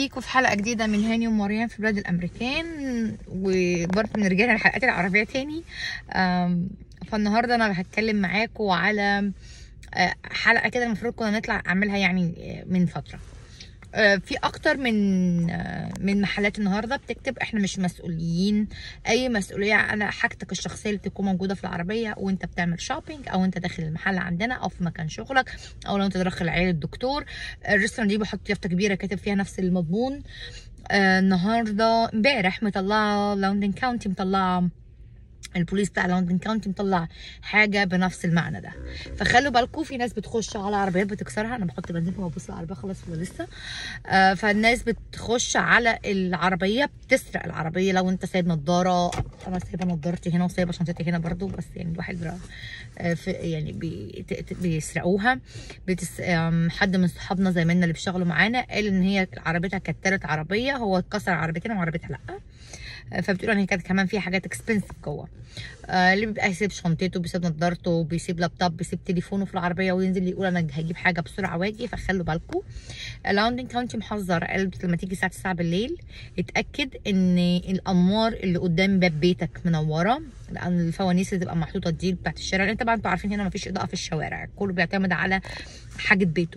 بيكم في حلقه جديده من هاني ومريم في بلاد الامريكان وبرضه بنرجع للحلقات العربيه تاني أم، فالنهارده انا هتكلم معاكم على آه، حلقه كده المفروض كنا نطلع اعملها يعني آه، من فتره آه، في اكتر من آه، من محلات النهارده بتكتب احنا مش مسؤولين اي مسؤوليه على حاجتك الشخصيه اللي تكون موجوده في العربيه وانت بتعمل شوبينج او انت داخل المحل عندنا او في مكان شغلك او لو انت داخل عياده الدكتور الريستوران دي بحط يافطه كبيره كاتب فيها نفس المضمون آه النهارده امبارح مطلعه لندن كاونتي مطلعه البوليس بتاع لندن كاونتي مطلع حاجه بنفس المعنى ده فخلوا بالكم في ناس بتخش على عربيات بتكسرها انا بحط بنزين وببص العربيه خلاص ولا لسه آه فالناس بتخش على العربيه بتسرق العربيه لو انت سايب نضاره انا سايبه نضارتي هنا وسايبه شنطتي هنا برضو بس يعني الواحد بقى آه في يعني بي- ت- ت- بيسرقوها بتس... آم، حد من صحابنا زمايلنا اللي بيشتغلوا معانا قال ان هي عربيتها كانت تالت عربيه هو اتكسر عربيتين وعربيتها لا فبتقول ان هي كانت كمان فيها حاجات اكسبنسيف جوه آه اللي بيبقى يسيب شنطته بيسيب نضارته بيسيب لابتوب بيسيب تليفونه في العربيه وينزل يقول انا هجيب حاجه بسرعه واجي فخلوا بالكم لندن كاونتي محذر قالت لما تيجي الساعه 9 بالليل اتاكد ان الانوار اللي قدام باب بيتك منوره لان الفوانيس اللي تبقى محطوطه دي بتاعت الشارع لان طبعا انتوا عارفين هنا مفيش اضاءه في الشوارع كله بيعتمد على حاجه بيته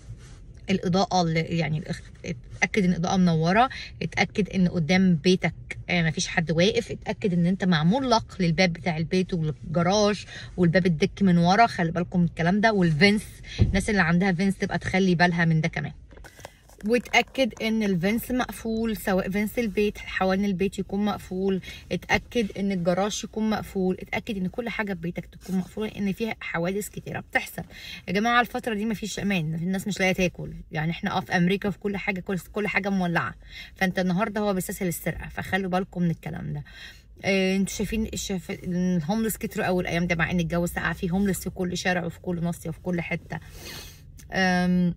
الاضاءه اللي يعني الاخ- اتاكد ان الاضاءه منوره اتاكد ان قدام بيتك آه، مفيش حد واقف اتاكد ان انت معمول لق للباب بتاع البيت والجراج والباب الدك من ورا خلي بالكم من الكلام ده والفنس الناس اللي عندها فنس تبقى تخلي بالها من ده كمان واتاكد ان الفنس مقفول سواء فنس البيت حوالين البيت يكون مقفول اتاكد ان الجراج يكون مقفول اتاكد ان كل حاجه في بيتك تكون مقفوله ان فيها حوادث كتيره بتحصل يا جماعه الفتره دي مفيش امان الناس مش لاقيه تاكل يعني احنا اه في امريكا في كل حاجه كل, كل حاجه مولعه فانت النهارده هو بيستسهل السرقه فخلوا بالكم من الكلام ده آه، انتوا شايفين شايف الهوملس كتروا قوي الايام ده مع ان الجو ساقع في هوملس في كل شارع وفي كل ناصيه وفي كل حته أم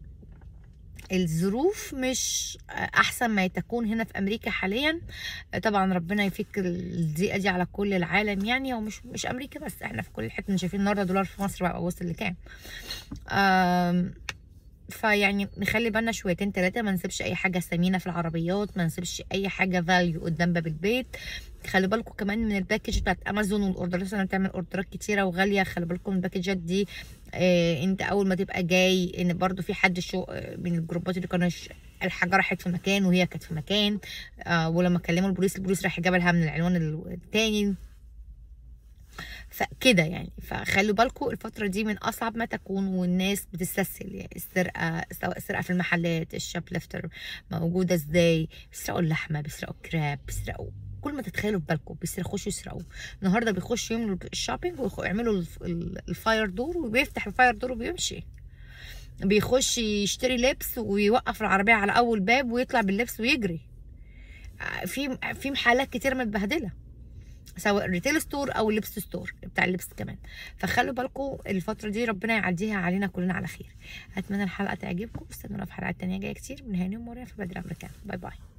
الظروف مش احسن ما تكون هنا في امريكا حاليا طبعا ربنا يفك الضيقه دي على كل العالم يعني ومش مش امريكا بس احنا في كل حته شايفين النهارده دولار في مصر بقى وصل لكام آم، فيعني نخلي بالنا شويتين ثلاثه ما نسيبش اي حاجه ثمينه في العربيات ما نسيبش اي حاجه فاليو قدام باب البيت خلي بالكم كمان من الباكج بتاعت امازون والاوردرات انا بتعمل اوردرات كتيره وغاليه خلي بالكم من الباكجات دي آه انت اول ما تبقى جاي ان برضو في حد شو آه، من الجروبات اللي كانوا ش- الحاجه راحت في مكان وهي كانت في مكان آه ولما كلموا البوليس البوليس راح جاب لها من العنوان ال- التاني فكده يعني فخلوا بالكم الفترة دي من أصعب ما تكون والناس بتستسهل يعني السرقة سواء السرقة في المحلات الشاب ليفتر موجودة ازاي بيسرقوا اللحمة بيسرقوا الكراب بيسرقوا كل ما تتخيلوا في بالكم بيخشوا يسرقوا النهارده بيخشوا يعملوا الشوبينج ويعملوا الف- ال- الفاير دور وبيفتح الفاير دور وبيمشي بيخش يشتري لبس ويوقف العربية على أول باب ويطلع باللبس ويجري آه، في في محلات كتير متبهدلة سواء ريتيل ستور او اللبس ستور بتاع اللبس كمان فخلوا بالكم الفتره دي ربنا يعديها علينا كلنا على خير اتمنى الحلقه تعجبكم استنونا في حلقات تانية جايه كتير من هاني وموريا في بدر امريكان باي باي